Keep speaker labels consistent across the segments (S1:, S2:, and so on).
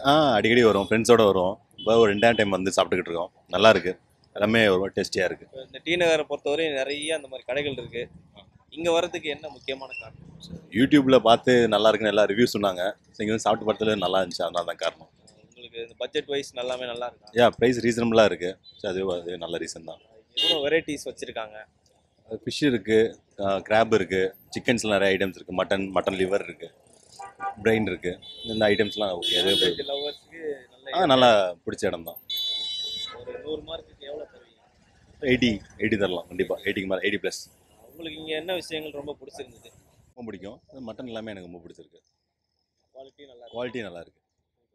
S1: ஆ அடிக்கடி வரும் ஃப்ரெண்ட்ஸோட வரும் இப்போ ஒரு ரெண்டாம் டைம் வந்து சாப்பிட்டுக்கிட்டு இருக்கோம் நல்லா இருக்கு எல்லாமே ஒரு டேஸ்டியாக இருக்கு
S2: இப்ப இந்த டி நகரை பொறுத்தவரை நிறைய அந்த மாதிரி கடைகள் இருக்கு இங்க வர்றதுக்கு என்ன முக்கியமான காரணம்
S1: யூடியூப்ல பார்த்து நல்லா இருக்குன்னு எல்லா ரிவ்யூ சொன்னாங்க ஸோ இங்கே வந்து சாப்பிட்டு பார்த்ததுல நல்லா இருந்துச்சு அதனால தான் காரணம்
S2: உங்களுக்கு இந்த பட்ஜெட் வைஸ் எல்லாமே நல்லா இருக்கா
S1: யா ப்ரைஸ் ரீசனபிளாக இருக்கு ஸோ அது அது நல்ல ரீசன் தான்
S2: எவ்வளோ வெரைட்டிஸ் வச்சிருக்காங்க
S1: ஃபிஷ் இருக்கு கிராப் இருக்கு சிக்கன்ஸ்ல நிறைய ஐட்டம்ஸ் இருக்கு மட்டன் மட்டன் லிவர் இருக்கு பிரெயின் இருக்கு இந்த ஐட்டம்ஸ்லாம் ஓகே அது
S2: வெஜ் லவர்ஸ்க்கு
S1: ஆ
S2: நல்ல
S1: நல்லா பிடிச்ச இடம் தான்
S2: ஒரு நூறு மார்க்குக்கு எவ்வளோ தருவீங்க
S1: எயிட்டி எயிட்டி தரலாம் கண்டிப்பாக எயிட்டிக்கு மேலே எயிட்டி ப்ளஸ்
S2: உங்களுக்கு இங்க என்ன விஷயங்கள் ரொம்ப பிடிச்சிருந்தது
S1: ரொம்ப பிடிக்கும் மட்டன் எல்லாமே எனக்கு ரொம்ப பிடிச்சிருக்கு
S2: குவாலிட்டி நல்லா இருக்கு
S1: குவாலிட்டி நல்லா இருக்கு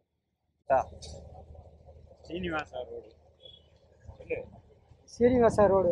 S3: Srinivasa road
S4: Srinivasa road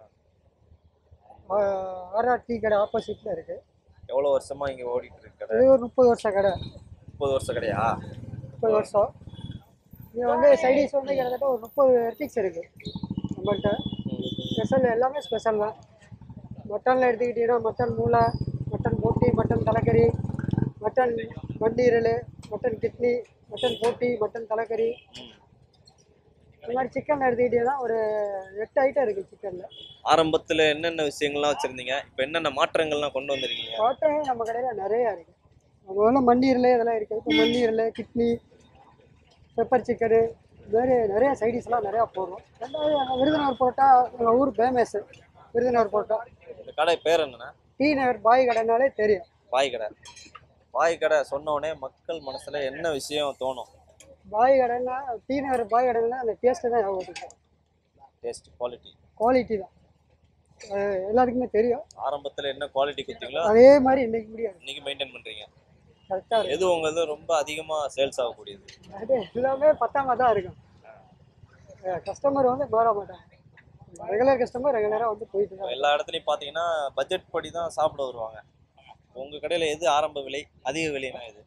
S4: RR tea கடை ஆப்போசிட்டில் இருக்குது
S2: எவ்வளோ வருஷமா இங்க ஓடிட்டு இருக்கு கடை
S4: இது ஒரு முப்பது வருஷம் கடை
S2: முப்பது வருஷம் கடையா
S4: முப்பது வருஷம் இங்கே வந்து சைடிஸ் வந்து கிட்டத்தட்ட ஒரு முப்பது வெர்டிக்ஸ் இருக்குது நம்மள்கிட்ட ஸ்பெஷல் எல்லாமே ஸ்பெஷல் தான் மட்டனில் எடுத்துக்கிட்டிங்கன்னா மட்டன் மூளை மட்டன் போட்டி மட்டன் தலைக்கறி மட்டன் வண்டீரல் மட்டன் கிட்னி மட்டன் போட்டி மட்டன் தலைக்கறி இந்த மாதிரி சிக்கன் எடுத்துக்கிட்டிங்கன்னா ஒரு எட்டு ஐட்டம் இருக்குது சிக்கனில்
S2: ஆரம்பத்துல என்னென்ன விஷயங்கள்லாம் வச்சிருந்தீங்க இப்போ என்னென்ன மாற்றங்கள்லாம் கொண்டு வந்திருக்கீங்க
S4: பாட்டம் நம்ம கடையில் நிறையா இருக்குது முதல்ல மண்ணீரல் இதெல்லாம் இருக்குது இப்போ மண்ணீரல் கிட்னி பெப்பர் சிக்கனு இது மாதிரி நிறையா சைடிஷ்லாம் நிறையா போடுறோம் ரெண்டாவது எங்கள் விருதுநகர் போட்டா எங்கள் ஊர் ஃபேமஸ்ஸு விருதுநகர் போட்டா
S2: இந்த கடை பேர் என்னன்னா
S4: டீ நகர் பாய் கடைனாலே தெரியும்
S2: பாய் கடை பாய் கடை சொன்ன உடனே மக்கள் மனசுல என்ன விஷயம் தோணும்
S4: பாய் கடைன்னா டீ நகர் பாய் கடைன்னா அந்த டேஸ்ட்டு தான் ஞாபகம்
S2: டேஸ்ட் குவாலிட்டி
S4: குவாலிட்டி தான் அது எல்லாருக்குமே தெரியும்
S2: ஆரம்பத்துல என்ன குவாலிட்டி கொடுத்தீங்களோ
S4: அதே மாதிரி இன்னைக்கு முடியாது
S2: இன்னைக்கு மெயின்டைன் பண்றீங்க
S4: கரெக்டாக இருக்கும்
S2: எது உங்களது ரொம்ப அதிகமா சேல்ஸ் ஆகக்கூடியது
S4: அது எல்லாமே பத்தாம தான் இருக்கும் கஸ்டமர் வந்து மாற மாட்டாங்க ரெகுலர் கஸ்டமர் ரெகுலராக வந்து போயிட்டு
S2: இப்போ
S4: தான்
S2: எல்லா இடத்துலையும் பார்த்தீங்கன்னா பட்ஜெட் படி தான் சாப்பிட வருவாங்க உங்க கடையில எது ஆரம்ப விலை அதிக விலைனா எது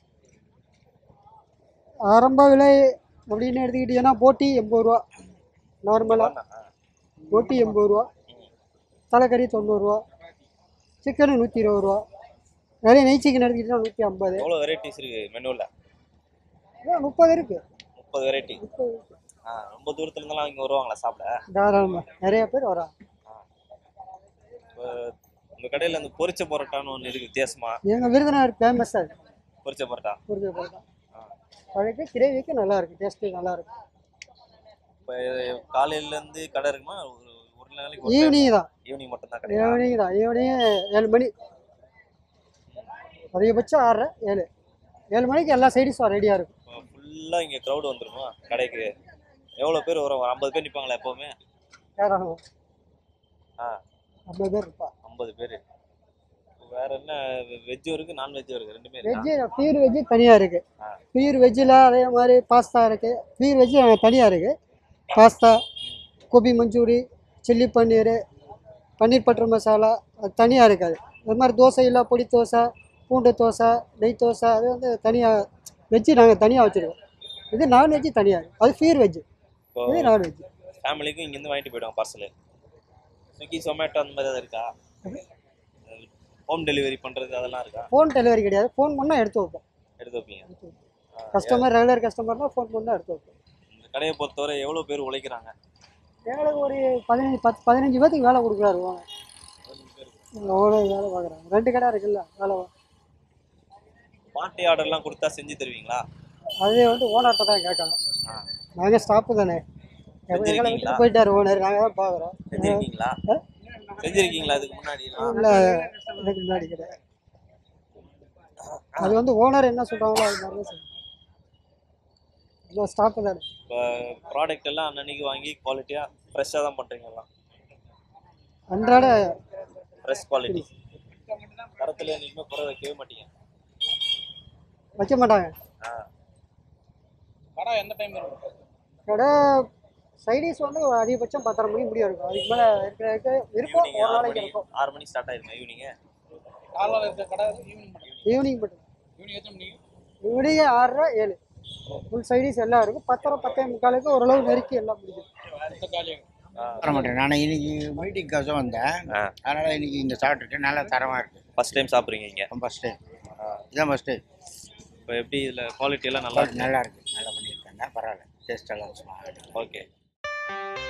S4: ஆரம்ப விலை அப்படின்னு எடுத்துக்கிட்டீங்கன்னா போட்டி எண்பது ரூபா நார்மலாக போட்டி எண்பது ரூபா தலைக்கறி தொண்ணூறுரூவா சிக்கனு நூற்றி இருபது ரூபா நிறைய நெய் சிக்கன் எடுத்துக்கிட்டீங்கன்னா நூற்றி ஐம்பது
S2: எவ்வளோ வெரைட்டிஸ் இருக்கு மெனுவில்
S4: முப்பது இருக்குது
S2: முப்பது வெரைட்டி
S4: முப்பது
S2: ஆ ரொம்ப தூரத்துல இருந்தெல்லாம் இங்கே வருவாங்களா சாப்பிட
S4: தாராளமாக நிறைய பேர் வராங்க
S2: இப்போ உங்க கடையில அந்த பொரிச்ச பரோட்டான்னு ஒன்று இருக்கு வித்தியாசமா
S4: எங்கள் விருதுநகர் ஃபேமஸாக இருக்குது
S2: பொரிச்ச பரோட்டா
S4: புரிஞ்ச பரோட்டா அதுக்கு கிரேவிக்கு நல்லா இருக்குது டேஸ்ட்டு நல்லா இருக்கும்
S2: இப்போ காலையில இருந்து கடை இருக்குமா ஒரு ஒரு நாளைக்கு
S4: ஈவினிங் தான்
S2: ஈவினிங் மட்டும் தான் கடை
S4: ஈவினிங் தான் ஈவினிங் ஏழு மணி அதிகபட்சம் ஆறரை ஏழு ஏழு மணிக்கு எல்லா சைடிஸும் ரெடியாக இருக்கும்
S2: ஃபுல்லாக இங்கே க்ரௌட் வந்துருமா கடைக்கு எவ்வளோ பேர் வரும் ஒரு ஐம்பது பேர் நிற்பாங்களா எப்போவுமே
S4: ஏராளம்
S2: ஆ
S4: ஐம்பது பேர் இருப்பா
S2: ஐம்பது பேர் வேற என்ன வெஜ்ஜும் இருக்கு நான்வெஜ்ஜும் இருக்கு ரெண்டுமே இருக்கா
S4: வெஜ்ஜு பியூர் வெஜ்ஜு தனியாக இருக்குது
S2: ஆ.
S4: பியூர் வெஜ்ஜில் அதே மாதிரி பாஸ்தா இருக்குது பியூர் வெஜ்ஜு தனியாக இருக்குது pasta gobi manchuri chilli paneer paneer butter masala அது தனியாக இருக்காது அது மாதிரி தோசையில் பொடி தோசை பூண்டு தோசை நெய் தோசை அது வந்து தனியாக வெஜ்ஜு நாங்கள் தனியாக வச்சுருக்கோம் இது நான்வெஜ்ஜு தனியாக இருக்குது அது பியூர் வெஜ்ஜு
S2: இப்போ
S4: இது நான்வெஜ்ஜு
S2: ஃபேமிலிக்கும் இங்கேருந்து வாங்கிட்டு போயிடுவாங்க பார்சல் ஸ்விக்கி சொமேட்டோ அந்த மாதிரி எதாவது இருக்கா ஹோம் டெலிவரி பண்ணுறது அதெல்லாம் இருக்கா
S4: ஃபோன் டெலிவரி கிடையாது ஃபோன் பண்ணால் எடுத்து வைப்போம்
S2: எடுத்து வைப்பீங்க ஆ,
S4: கஸ்டமர் ரெகுலர் கஸ்டமர்னால் ஃபோன் பண்ணால் எடுத்து வைப்போம்
S2: இந்த கடையை பொறுத்தவரை எவ்வளோ பேர் உழைக்கிறாங்க
S4: எங்களுக்கு ஒரு பதினஞ்சு பத்து பதினஞ்சு பேர்த்துக்கு வேலை கொடுக்குறாரு ஓனர் அவ்வளோ வேலை பார்க்குறாங்க ரெண்டு கடை இருக்குல்ல வேலை வா-
S2: பார்ட்டி ஆர்டர்லாம் கொடுத்தா செஞ்சு தருவீங்களா
S4: அதே வந்து ஓனர்கிட்ட தான் கேட்கணும்
S2: ஆ.
S4: நாங்கள் ஸ்டாப்பு தானே எங்களை
S2: செஞ்சிருக்கீங்களா?
S4: விட்டு போயிட்டாரு ஓனர் நாங்கள் தான் பார்க்குறோம்
S2: செஞ்சிருக்கீங்களா செஞ்சிருக்கீங்களா அதுக்கு முன்னாடி
S4: இல்லை எனக்கு முன்னாடி கிடையாது அது வந்து ஓனர் என்ன சொல்கிறாங்களோ அது மாதிரி தான் செய்யணும் இல்லை ஸ்டாப்பு தானே
S2: இப்போ ப்ராடக்ட் எல்லாம் அன்னன்னைக்கு வாங்கி குவாலிட்டியாக ஃப்ரெஷ்ஷாக தான் பண்ணுறீங்க எல்லாம்
S4: அன்றாட
S2: ஃப்ரெஷ் குவாலிட்டி தரத்தில் என்றைக்குமே குறை வைக்கவே மாட்டீங்க
S4: வைக்க மாட்டாங்க
S2: ஆ
S3: கடை எந்த டைம் இருக்கும்
S4: கடை சைடிஸ் வந்து ஒரு அதிகபட்சம் பத்தரை மணி முடியும் இருக்கும் அதுக்கு மேலே இருக்கிறதுக்கு இருக்கும்
S2: ஈவினிங்
S4: ஒரு
S2: ஆறு
S4: நாளைக்கு
S2: மணி
S4: இருக்கும்
S2: ஆறு மணி ஸ்டார்ட் ஆயிருங்க ஈவினிங்கு
S3: காலையில் இருக்க கடை ஈவினிங் மட்டும்
S4: ஈவினிங் மட்டும்
S3: ஈவினிங் எத்தனை மணிக்கு
S4: ஈவினிங் ஆறரை ஏழு ஃபுல் சைடிஸ் எல்லாம் இருக்கும் பத்தரை பத்தே முக்காலுக்கு ஓரளவு நெருக்கி எல்லாம் முடியும்
S3: அடுத்த காலியாக
S5: வர மாட்டேன் நான் இன்னைக்கு மீட்டிங்காக வந்தேன்
S2: ஆ.
S5: அதனால இன்னைக்கு இங்கே சாப்பிட்டுட்டு நல்லா தரமாக இருக்கு
S2: ஃபர்ஸ்ட் டைம் சாப்பிட்றீங்க இங்கே
S5: ஃபஸ்ட் டைம் இதான் ஃபஸ்ட் டைம்
S2: இப்போ எப்படி இதில் குவாலிட்டி எல்லாம் நல்லா இருக்கு
S5: நல்லா இருக்கு நல்லா பண்ணியிருக்காங்க பரவாயில்ல டேஸ்ட் எல்லாம் சும்மா
S2: ஓகே